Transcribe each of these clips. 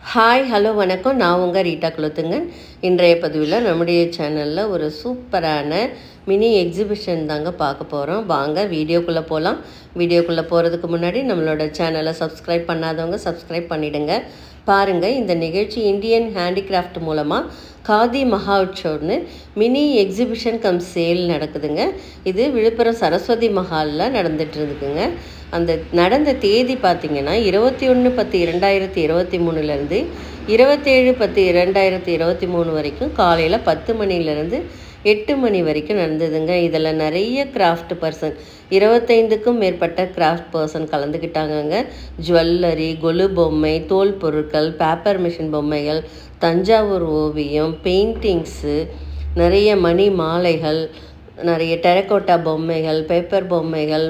hi hello வணக்கம் நான் உங்கள் ரீட்டா குலத்துங்கன் இன்றைய பதிவில் நம்முடைய சேனலில் ஒரு சூப்பரான மினி எக்ஸிபிஷன் தாங்க பார்க்க போகிறோம் வாங்க வீடியோக்குள்ளே போகலாம் வீடியோக்குள்ளே போகிறதுக்கு முன்னாடி நம்மளோட சேனலை சப்ஸ்கிரைப் பண்ணாதவங்க சப்ஸ்கிரைப் பண்ணிவிடுங்க பாருங்கள் இந்த நிகழ்ச்சி இந்தியன் ஹேண்டிகிராஃப்ட் மூலமாக காதி மகா உற்சவ்னு மினி எக்ஸிபிஷன் கம் சேல் நடக்குதுங்க இது விழுப்புரம் சரஸ்வதி மஹாலில் நடந்துட்டு இருக்குங்க அந்த நடந்த தேதி பார்த்திங்கன்னா இருபத்தி ஒன்று பத்து இரண்டாயிரத்தி இருபத்தி மூணுலேருந்து இருபத்தேழு பத்து இரண்டாயிரத்தி இருபத்தி மூணு வரைக்கும் காலையில் பத்து மணிலேருந்து எட்டு மணி வரைக்கும் நடந்ததுங்க இதில் நிறைய கிராஃப்ட் பர்சன் இருபத்தைந்துக்கும் மேற்பட்ட கிராஃப்ட் பர்சன் கலந்துக்கிட்டாங்கங்க ஜுவல்லரி கொலு பொம்மை தோல் பொருட்கள் பேப்பர் மிஷின் பொம்மைகள் தஞ்சாவூர் ஓவியம் பெயிண்டிங்ஸு நிறைய மணி மாலைகள் நிறைய டெரக்கோட்டா பொம்மைகள் பேப்பர் பொம்மைகள்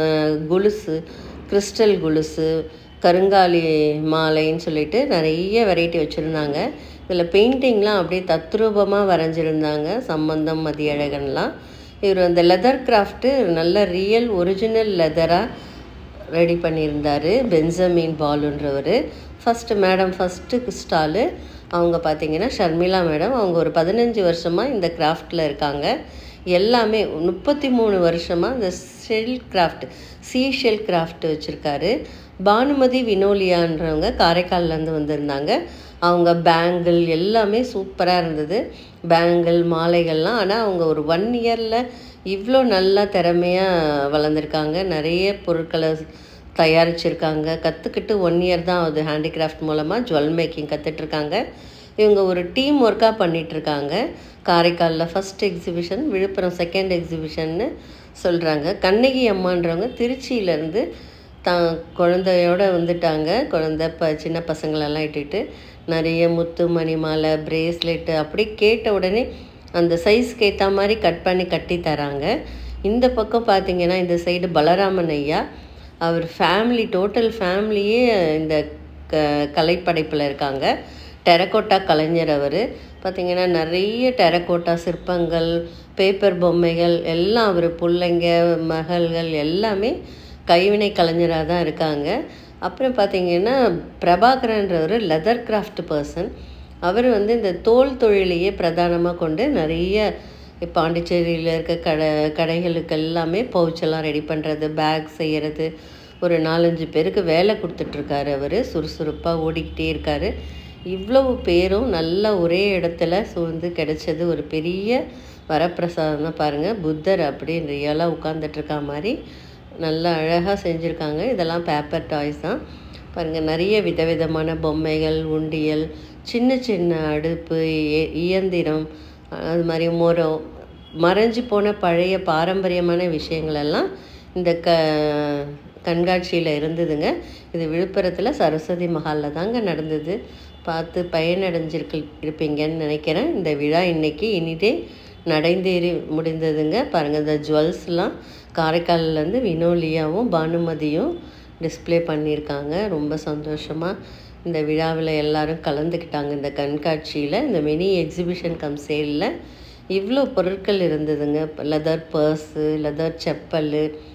குலுசு கிறிஸ்டல் குலுசு கருங்காலி மாலைன்னு சொல்லிட்டு நிறைய வெரைட்டி வச்சுருந்தாங்க இதில் பெயிண்டிங்லாம் அப்படியே தத்ரூபமாக வரைஞ்சிருந்தாங்க சம்பந்தம் மதியழகன்லாம் இவர் அந்த லெதர் கிராஃப்ட்டு நல்ல ரியல் ஒரிஜினல் லெதராக ரெடி பண்ணியிருந்தார் பென்சமின் பாலுன்றவர் ஃபஸ்ட்டு மேடம் ஃபஸ்ட்டு ஸ்டாலு அவங்க பார்த்தீங்கன்னா ஷர்மிளா மேடம் அவங்க ஒரு பதினஞ்சு வருஷமாக இந்த கிராஃப்டில் இருக்காங்க எல்லாமே முப்பத்தி மூணு வருஷமாக இந்த shell craft sea shell craft வச்சுருக்காரு பானுமதி வினோலியான்றவங்க காரைக்கால்லேருந்து வந்திருந்தாங்க அவங்க பேங்கிள் எல்லாமே சூப்பராக இருந்தது பேங்கிள் மாலைகள்லாம் ஆனால் அவங்க ஒரு ஒன் இயரில் இவ்வளோ நல்லா திறமையாக வளர்ந்துருக்காங்க நிறைய பொருட்களை தயாரிச்சிருக்காங்க கற்றுக்கிட்டு ஒன் இயர் தான் ஆகுது ஹேண்டிகிராஃப்ட் மூலமாக ஜுவல் மேக்கிங் கற்றுட்ருக்காங்க இவங்க ஒரு டீம் ஒர்க்காக பண்ணிகிட்ருக்காங்க காரைக்காலில் ஃபஸ்ட் எக்ஸிபிஷன் விழுப்புரம் செகண்ட் எக்ஸிபிஷன்னு சொல்கிறாங்க கண்ணகி அம்மான்றவங்க திருச்சியிலேருந்து தான் குழந்தையோடு வந்துட்டாங்க குழந்த ப சின்ன பசங்களெல்லாம் இட்டுட்டு நிறைய முத்து மணி மாலை பிரேஸ்லெட்டு அப்படி கேட்ட உடனே அந்த சைஸ்க்கு ஏற்ற மாதிரி கட் பண்ணி கட்டி தராங்க இந்த பக்கம் பார்த்திங்கன்னா இந்த சைடு பலராமன் ஐயா அவர் ஃபேமிலி டோட்டல் ஃபேமிலியே இந்த க கலைப்படைப்பில் இருக்காங்க டெரக்கோட்டா கலைஞர் அவர் பார்த்திங்கன்னா நிறைய டெரக்கோட்டா சிற்பங்கள் பேப்பர் பொம்மைகள் எல்லாம் அவர் பிள்ளைங்க மகள்கள் எல்லாமே கைவினை கலைஞராக தான் இருக்காங்க அப்புறம் பார்த்திங்கன்னா பிரபாகரன்றவர் லெதர் கிராஃப்ட் பர்சன் அவர் வந்து இந்த தோல் தொழிலையே பிரதானமாக கொண்டு நிறைய பாண்டிச்சேரியில் இருக்க கடை கடைகளுக்கு எல்லாமே பவுச்செல்லாம் ரெடி பண்ணுறது பேக் செய்கிறது ஒரு நாலஞ்சு பேருக்கு வேலை கொடுத்துட்ருக்காரு அவர் சுறுசுறுப்பாக ஓடிக்கிட்டே இருக்கார் இவ்வளவு பேரும் நல்லா ஒரே இடத்துல சூழ்ந்து கிடைச்சது ஒரு பெரிய வரப்பிரசாதம் தான் பாருங்கள் புத்தர் அப்படி ரியலாக உட்காந்துட்ருக்கா மாதிரி நல்லா அழகாக செஞ்சுருக்காங்க இதெல்லாம் பேப்பர் டாய்ஸ் தான் பாருங்கள் நிறைய விதவிதமான பொம்மைகள் உண்டியல் சின்ன சின்ன அடுப்பு இயந்திரம் அது மாதிரி மரம் மறைஞ்சு போன பழைய பாரம்பரியமான விஷயங்களெல்லாம் இந்த க கண்காட்சியில் இருந்ததுங்க இது விழுப்புரத்தில் சரஸ்வதி மஹாலில் தாங்க நடந்தது பார்த்து பயனடைஞ்சிருக்கு இருப்பீங்கன்னு நினைக்கிறேன் இந்த விழா இன்றைக்கி இனிதே நடைந்தேறி முடிந்ததுங்க பாருங்கள் இந்த ஜுவல்ஸ்லாம் காரைக்கால்லேருந்து வினோலியாவும் பானுமதியும் டிஸ்பிளே பண்ணியிருக்காங்க ரொம்ப சந்தோஷமாக இந்த விழாவில் எல்லோரும் கலந்துக்கிட்டாங்க இந்த கண்காட்சியில் இந்த மினி எக்ஸிபிஷன் கம் சேலில் இவ்வளோ பொருட்கள் இருந்ததுங்க leather purse leather chappal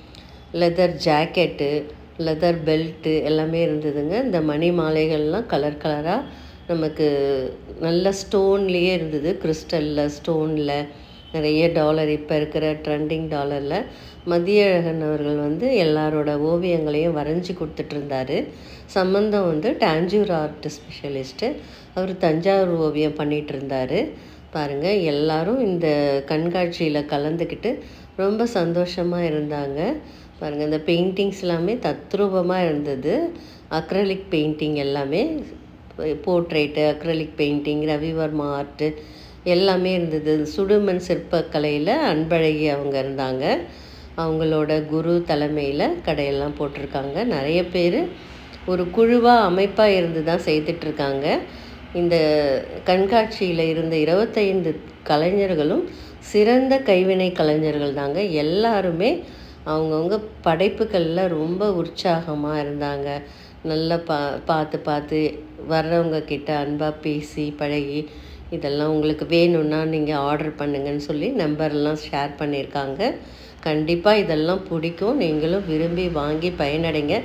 leather jacket leather belt எல்லாமே இருந்ததுங்க இந்த மணி மாலைகள்லாம் கலர் கலராக நமக்கு நல்ல ஸ்டோன்லேயே இருந்தது கிறிஸ்டலில் ஸ்டோனில் நிறைய டாலர் இப்போ இருக்கிற ட்ரெண்டிங் டாலரில் மதியழகன் அவர்கள் வந்து எல்லாரோட ஓவியங்களையும் வரைஞ்சி கொடுத்துட்ருந்தாரு சம்பந்தம் வந்து டான்ஜூர் ஆர்ட் ஸ்பெஷலிஸ்ட்டு அவர் தஞ்சாவூர் ஓவியம் பண்ணிகிட்டு இருந்தார் பாருங்கள் எல்லாரும் இந்த கண்காட்சியில் கலந்துக்கிட்டு ரொம்ப சந்தோஷமாக இருந்தாங்க பாருங்கள் இந்த பெயிண்டிங்ஸ் எல்லாமே தத்ரூபமாக இருந்தது அக்ரலிக் பெயிண்டிங் எல்லாமே portrait acrylic painting Ravi Varma art எல்லாமே இருந்தது சுடுமண் சிற்பக்கலையில் அன்பழகி அவங்க இருந்தாங்க அவங்களோட குரு தலைமையில் கடையெல்லாம் போட்டிருக்காங்க நிறைய பேர் ஒரு குழுவாக அமைப்பாக இருந்து தான் செய்துட்ருக்காங்க இந்த கண்காட்சியில் இருந்த இருபத்தைந்து கலைஞர்களும் சிறந்த கைவினை கலைஞர்கள் தாங்க எல்லாருமே அவங்கவுங்க படைப்புகளில் ரொம்ப உற்சாகமாக இருந்தாங்க நல்லா பா பார்த்து பார்த்து வர்றவங்க கிட்ட அன்பாக பேசி பழகி இதெல்லாம் உங்களுக்கு வேணும்னா நீங்கள் ஆர்டர் பண்ணுங்கன்னு சொல்லி நம்பர்லாம் ஷேர் பண்ணியிருக்காங்க கண்டிப்பாக இதெல்லாம் பிடிக்கும் நீங்களும் விரும்பி வாங்கி பயனடைங்க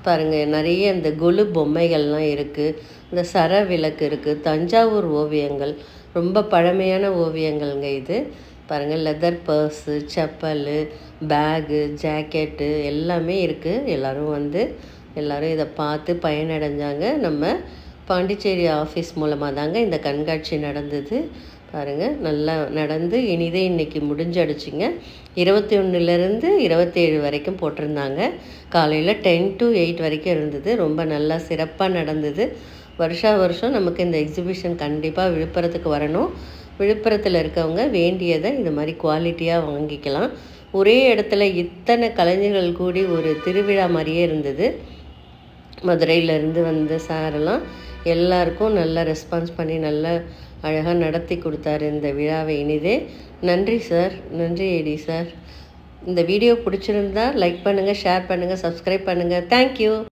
பாருங்கள் நிறைய இந்த கொலு பொம்மைகள்லாம் இருக்குது இந்த சர விளக்கு இருக்குது தஞ்சாவூர் ஓவியங்கள் ரொம்ப பழமையான ஓவியங்கள்ங்க இது பாருங்கள் leather purse chappal bag jacket எல்லாமே இருக்குது எல்லோரும் வந்து எல்லோரும் இதை பார்த்து பயனடைஞ்சாங்க நம்ம பாண்டிச்சேரி ஆஃபீஸ் மூலமாக தாங்க இந்த கண்காட்சி நடந்தது பாருங்கள் நல்லா நடந்து இனிதே இன்றைக்கி முடிஞ்சடிச்சிங்க இருபத்தி ஒன்றுலேருந்து இருபத்தேழு வரைக்கும் போட்டிருந்தாங்க காலையில் டென் டு எயிட் வரைக்கும் இருந்தது ரொம்ப நல்லா சிறப்பாக நடந்தது வருஷா வருஷம் நமக்கு இந்த எக்ஸிபிஷன் கண்டிப்பாக விழுப்புரத்துக்கு வரணும் விழுப்புரத்தில் இருக்கவங்க வேண்டியதை இது மாதிரி குவாலிட்டியாக வாங்கிக்கலாம் ஒரே இடத்துல இத்தனை கலைஞர்கள் கூடி ஒரு திருவிழா மாதிரியே இருந்தது மதுரையிலேருந்து வந்த சாரெல்லாம் எல்லாருக்கும் நல்லா ரெஸ்பான்ஸ் பண்ணி நல்லா அழகாக நடத்தி கொடுத்தாரு இந்த விழாவை இனிதே நன்றி சார் நன்றி ஏடி சார் இந்த வீடியோ பிடிச்சிருந்தா லைக் பண்ணுங்கள் ஷேர் பண்ணுங்கள் சப்ஸ்கிரைப் பண்ணுங்கள் தேங்க்யூ